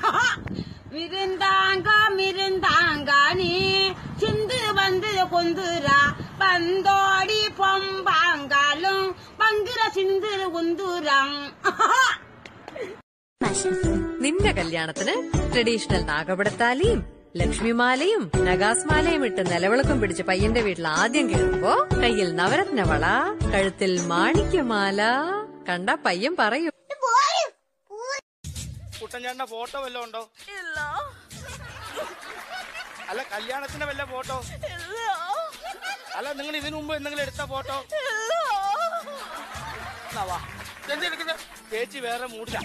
விருந்தாங்க மிருந்தாங்க நீ சிந்து வந்து கொந்துரா பந்தோடி பொம்பாங்காலும் பங்குற சிந்து குந்துரம் നിന്റെ കല്യാണത്തിന് ട്രഡീഷണൽ നാഗപടത്താലിയും ലക്ഷ്മിമാലയും നഗാസ്മാലയും ഇട്ട് നിലവിളക്കും പിടിച്ച് പയ്യന്റെ വീട്ടിൽ ആദ്യം കയറുമ്പോ കയ്യിൽ നവരത്നവള കഴുത്തിൽ മാണിക്യമാല കണ്ട പയ്യൻ പറയും കുട്ടൻചാണ്ട ഫോട്ടോ വല്ലതും ഉണ്ടോ അല്ല കല്യാണത്തിന്റെ വല്ല ഫോട്ടോ അല്ല നിങ്ങൾ ഇതിനു മുമ്പ് എന്തെങ്കിലും എടുത്ത ഫോട്ടോ എന്നാ വാ. ഇതെന്താ എടുക്കുന്നെ? ചേച്ചി വേറെ മൂടില്ല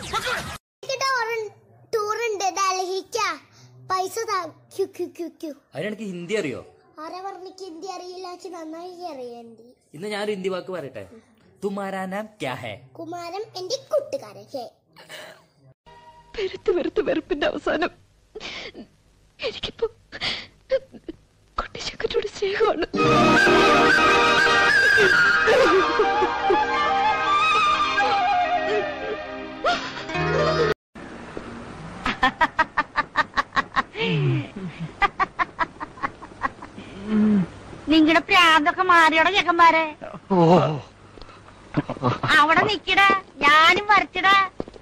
ടൂറുണ്ട് ഡൽഹിക്ക പൈസ താ ക്യു ക്യു ക്യു ക്യു അതിനെനിക്ക് ഹിന്ദി അറിയോ ആരെ പറഞ്ഞിക്ക് ഹിന്ദി അറിയില്ല എനിക്ക് നന്നായി അറിയണ്ടി ഇന്ന് ഞാനൊരു ഹിന്ദി വാക്ക് പറയട്ടെ തുമാരാ നാം ക്യാ ഹേ കുമാരൻ എന്റെ കൂട്ടുകാരൻ ഹേ വെറുത്ത് വെറുത്ത് വെറുപ്പിന്റെ അവസാനം എനിക്കിപ്പോ കുട്ടിച്ചക്കറ്റോട് സ്നേഹമാണ് നിങ്ങളുടെ പ്രാന്തൊക്കെ മാറിയോടെ ചെക്കന്മാരെ അവിടെ നിക്കടാ ഞാനും വരച്ചടാ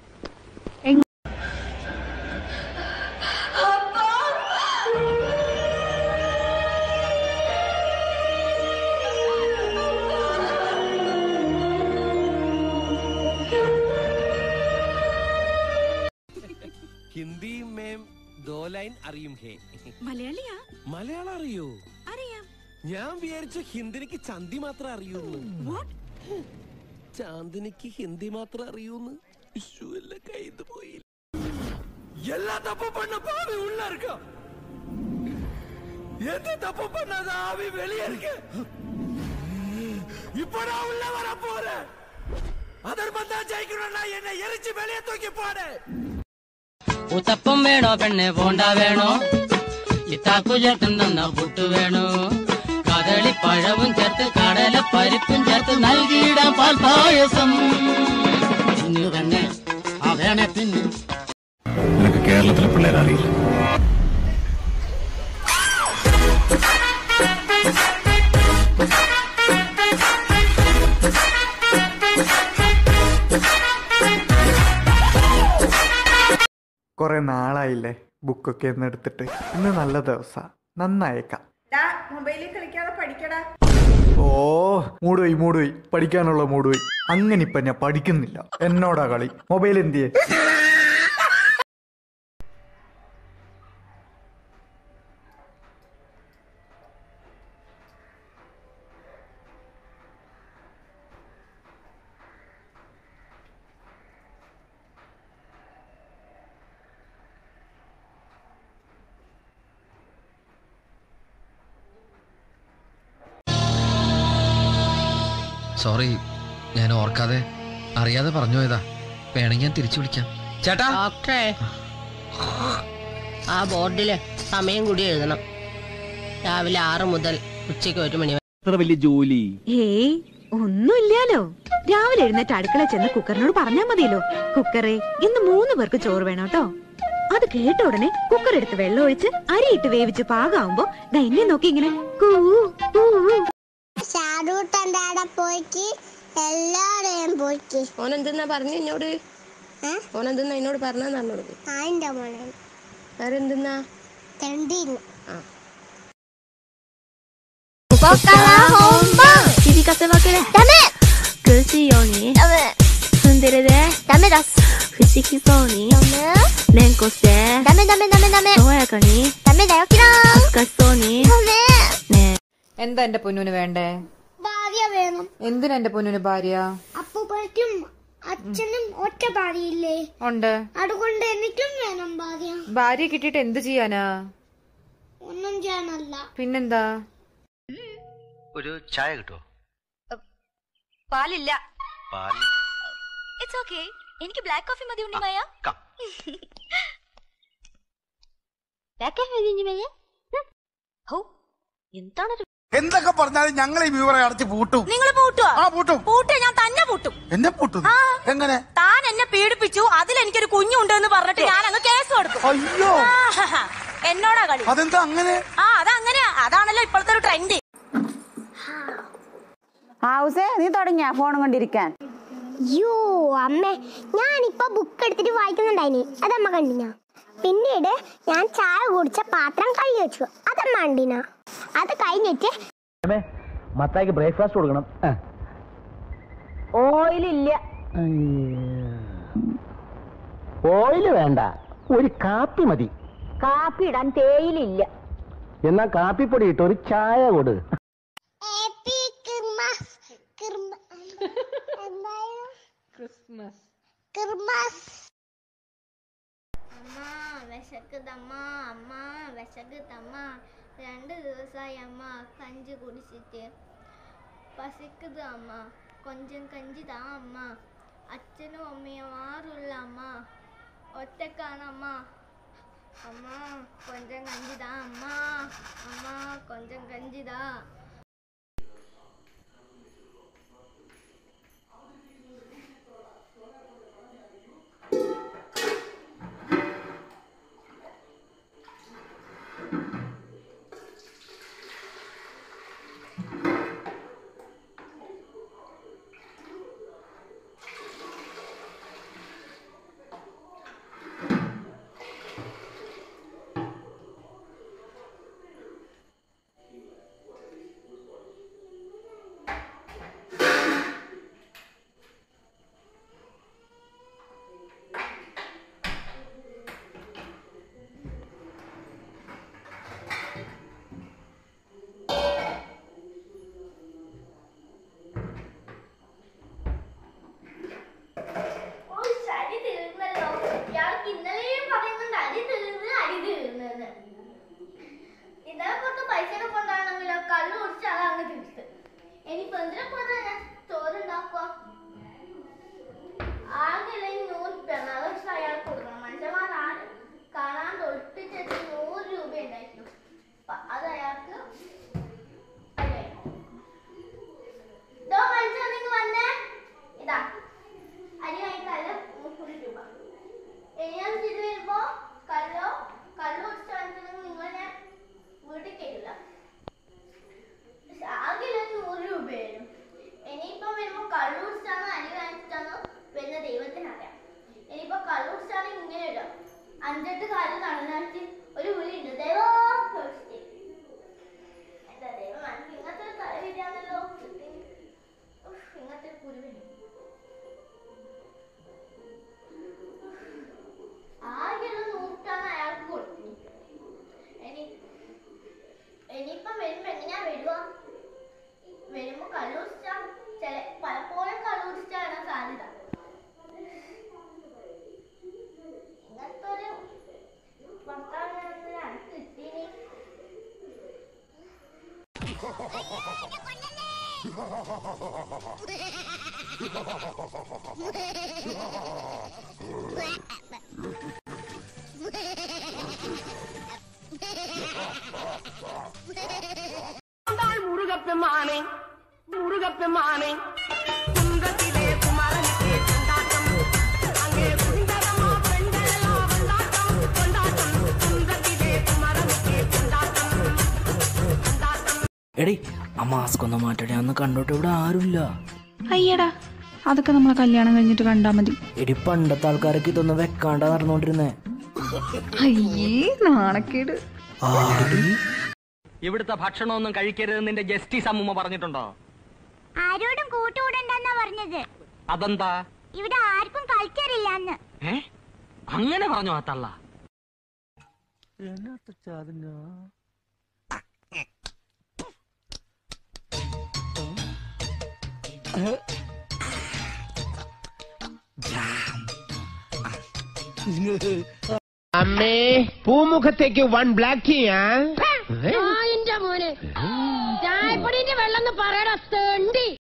ഹിന്ദി മേം ദോ ലൈൻ അറിയും ഹേ മലയാളിയാ മലയാളം അറിയോ അറിയാം ഞാൻ വിചാരിച്ചു ഹിന്ദിനിക്ക് ചന്തി മാത്രം അറിയൂന്ന് ചാന്ദിനിക്ക് ഹിന്ദി മാത്രം അറിയൂന്ന് ഇഷ്യൂ എല്ലാം കയ്യിൽ പോയി എല്ലാ തപ്പും பண்ண பாவி உள்ள இருக்க எந்த தப்பு பண்ணாத ஆவி வெளியே இருக்கு இப்ப நான் உள்ள வர போறேன் அதர்மம் தான் ஜெயிக்கணும்னா என்னை எரிச்சு வெளியே தூக்கி போடு ഉത്തപ്പം വേണോ പെണ്ണെ പോണ്ട വേണോ ഇത്താക്കു ചേർത്തുന്ന പുട്ട് വേണോ കദളിപ്പഴവും ചേർത്ത് കടല പരിപ്പും ചേർത്ത് നൽകിയിടാം പാൽ പായസം തിന്നു തന്നെ ആ വേണേ തിന്നു നിനക്ക് കേരളത്തിലെ പിള്ളേരെ അറിയില്ല കുറെ നാളായില്ലേ ബുക്കൊക്കെ ഒന്ന് എടുത്തിട്ട് ഇന്ന് നല്ല ദിവസാ നന്നായേക്കാം മൊബൈലിൽ കളിക്കാതെ പഠിക്കടാ ഓ മൂടുപോയി മൂടുപോയി പഠിക്കാനുള്ള മൂടുപോയി അങ്ങനെ ഇപ്പൊ ഞാൻ പഠിക്കുന്നില്ല എന്നോടാ കളി മൊബൈൽ എന്തിയെ സോറി ഞാൻ ഓർക്കാതെ അറിയാതെ പറഞ്ഞു പോയതാ വേണമെങ്കിൽ ഞാൻ തിരിച്ചു വിളിക്കാം ചേട്ടാ ഡോക്ടറെ ആ ബോർഡില് സമയം കൂടി എഴുതണം രാവിലെ ആറ് മുതൽ ഉച്ചയ്ക്ക് ഒരു മണി വരെ ഇത്ര വലിയ ജോലി ഏയ് ഒന്നുമില്ലാലോ രാവിലെ എഴുന്നേറ്റ് അടുക്കള ചെന്ന് കുക്കറിനോട് പറഞ്ഞാ മതിയല്ലോ കുക്കറെ ഇന്ന് മൂന്ന് പേർക്ക് ചോറ് വേണം കേട്ടോ അത് കേട്ട ഉടനെ കുക്കർ എടുത്ത് വെള്ളം ഒഴിച്ച് അരിയിട്ട് വേവിച്ച് പാകാവുമ്പോ ദാ എന്നെ നോക്കി ഇങ്ങനെ കൂ കൂ ഷാരൂട്ടന്റെ അവിടെ പോയിക്ക് എല്ലാവരെയും പോയിക്ക് ഓനെന്തെന്നാ പറഞ്ഞു എന്നോട് ഓനെന്തെന്നാ എന്നോട് പറഞ്ഞാന്ന് പറഞ്ഞോട് ആയിന്റെ മോനെ വേറെ എന്തെന്നാ തെണ്ടിന്ന് ആ ここから本番響かせまくれダメ苦しいようにダメツンデレでダメだ不思議そうにダメ連呼してダメダメダメダメ爽やかにダメだよキラー恥ずかしそうにダメ എന്താ എന്റെ പൊന്നുന് വേണ്ടേ ഭാര്യ വേണം എന്തിനാ എന്റെ പൊന്നുന് ഭാര്യ അപ്പൂപ്പയ്ക്കും അച്ഛനും ഒറ്റ ഭാര്യയില്ലേ ഉണ്ട് അതുകൊണ്ട് എനിക്കും വേണം ഭാര്യ ഭാര്യ കിട്ടിയിട്ട് എന്ത് ചെയ്യാനാ ഒന്നും ചെയ്യാനല്ല പിന്നെന്താ ഒരു ചായ കിട്ടോ പാലില്ല പാൽ ഇറ്റ്സ് ഓക്കെ എനിക്ക് ബ്ലാക്ക് കോഫി മതി ഉണ്ണിമായ കം. ബ്ലാക്ക് കോഫി മതി ഉണ്ണിമായ? ഹോ എന്താണ് എന്തൊക്കെ പറഞ്ഞാലും ഞങ്ങൾ ഈ വ്യൂവറെ അടച്ച് പൂട്ടും നിങ്ങൾ പൂട്ടുവാ ആ പൂട്ടും പൂട്ടിയ ഞാൻ തന്നെ പൂട്ടും എന്നെ പൂട്ടും എങ്ങനെ താൻ എന്നെ പീഡിപ്പിച്ചു അതിൽ എനിക്കൊരു കുഞ്ഞുണ്ട് എന്ന് പറഞ്ഞിട്ട് ഞാൻ അങ്ങ് കേസ് കൊടുക്കും അയ്യോ എന്നോടാ കളി അതെന്താ അങ്ങനെ ആ അതങ്ങനെയാ അതാണല്ലോ ഇപ്പോഴത്തെ ഒരു ട്രെൻഡ് ഹൗസേ നീ തുടങ്ങിയ ഫോണും കൊണ്ടിരിക്കാൻ യോ അമ്മേ ഞാനിപ്പോ ബുക്ക് എടുത്തിട്ട് വായിക്കുന്നുണ്ടായിനി അതമ്മ കണ്ടിനാ പിന്നീട് ഞാൻ ചായ കുടിച്ച പാത്രം കഴുകി വെച്ചു അതമ്മ കണ്ടിനാ അത് കഴിഞ്ഞിട്ട് മത്തായിക്ക് ബ്രേക്ക്ഫാസ്റ്റ് കൊടുക്കണം ഓയിലില്ല ഓയില് വേണ്ട ഒരു കാപ്പി മതി കാപ്പി ഇടാൻ തേയിലില്ല എന്നാ കാപ്പിപ്പൊടി ഇട്ട് ഒരു ചായ കൊടു ക്രിസ്മസ് ക്രിസ്മസ് അമ്മ വിശക്കുതമ്മ അമ്മ വിശക്കുതമ്മ രണ്ട് ദിവസമായി അമ്മ കഞ്ചി കുടിച്ചിട്ട് പസിക്കുത് അമ്മ കൊഞ്ചം കഞ്ചി താ അമ്മ അച്ഛനും അമ്മയും ആരുള്ള അമ്മ ഒറ്റക്കാണ് അമ്മ അമ്മ കൊഞ്ചം കഞ്ചി താ അമ്മ അമ്മ കൊഞ്ചം കഞ്ചി താ ഓ ശരി തീർന്നല്ലോ ഇയാൾക്ക് ഇന്നലെയും പറയുന്നുണ്ട് അരി തീർന്ന് അരി തീർന്നെന്ന് ഇന്നലെ കുറച്ച് പൈസ കൊണ്ടാണെങ്കിലോ കള്ളു കുടിച്ച് അത് അങ്ങ് തീർത്ത് ഇനിയിപ്പോ എന്തിനെ കൊണ്ട് ഞാൻ ചോറുണ്ടാക്കുക ആകെ നൂറ് രൂപ അത് വെച്ച് അയാൾക്ക് കൊടുക്കണം മനുഷ്യന്മാർ ആരും കാണാൻ തൊട്ടിട്ട് നൂറ് രൂപ ഉണ്ടായിരുന്നു അപ്പൊ അത് അയാൾക്ക് അല്ലേ ഇതോ മനുഷ്യൻ നിങ്ങൾ വന്നേ ഇതാ അരി വാങ്ങിക്കാല് മുപ്പത് രൂപ ഇനി ഞാൻ തിരിച്ചു വരുമ്പോ കല്ലോ കള്ളു കുടിച്ച് വാങ്ങിച്ചിട്ടുണ്ടെങ്കിൽ നിങ്ങൾ ഞാൻ വീട്ടിൽ കയറില്ല ആകെ ഒരു നൂറ് രൂപയായിരുന്നു ഇനിയിപ്പോ വരുമ്പോ കള്ളു കുടിച്ചാണോ അരി വാങ്ങിച്ചിട്ടാണോ വരുന്ന ദൈവത്തിനറിയാം ഇനിയിപ്പോ കള്ളു കുടിച്ചാണ് ഇങ്ങനെ ഇടാം അഞ്ചെട്ട് കാലം നടന്നിട്ട് ഒരു വിളി ഉണ്ട് ദൈവം എന്താ ദൈവം എനിക്ക് ഇങ്ങനത്തെ ഒരു തല വിരിയാണല്ലോ ഇങ്ങനത്തെ ഒരു കുരുവിന് ആകെയുള്ള നൂറ്റാണ് അയാൾക്ക് കൊടുത്തു ഇനി ഇനിയിപ്പം വരുമ്പോ എങ്ങനെയാ വരുക വരുമ്പോ കള്ളുടിച്ച ചില പലപ്പോഴും കള്ളുടിച്ചാണ് സാധ്യത ഇങ്ങനത്തെ ഒരു ഭർത്താവിനെ അടുത്ത് കിട്ടീനി முருகப்பெருமானே முருகப்பெருமானே குன்றத்திலே குமரனுக்கே கொண்டாட்டம் அங்கே குண்டரமா பெண்கள் எல்லாம் கொண்டாட்டம் கொண்டாட்டம் குன்றத்திலே குமரனுக்கே கொண்டாட்டம் എടി ആ മാസ്ക് ഒന്ന് മാറ്റടി അന്ന് കണ്ടോട്ട് ഇവിടെ ആരുമില്ല അയ്യടാ അതൊക്കെ നമ്മളെ കല്യാണം കഴിഞ്ഞിട്ട് കണ്ടാ മതി എടി പണ്ടത്തെ ആൾക്കാരൊക്കെ ഇതൊന്നും വെക്കാണ്ടാ നടന്നോണ്ടിരുന്നേ അയ്യേ നാണക്കേട് ഇവിടുത്തെ ഭക്ഷണമൊന്നും കഴിക്കരുതെന്ന് നിന്റെ ജസ്റ്റിസ് അമ്മൂമ്മ പറഞ്ഞിട്ടുണ്ടോ ആരോടും കൂട്ടുകൂടണ്ടെന്നാ പറഞ്ഞത് അതെന്താ ഇവിടെ ആർക്കും കൾച്ചർ ഇല്ലാന്ന് ഏ അങ്ങനെ പറഞ്ഞോ ആ തള്ള അമ്മേ പൂമുഖത്തേക്ക് വൺ ബ്ലാക്ക് ചെയ്യാൻ എന്റെ മോനെ ചായപ്പൊടിന്റെ വെള്ളം പറയടാ തേണ്ടി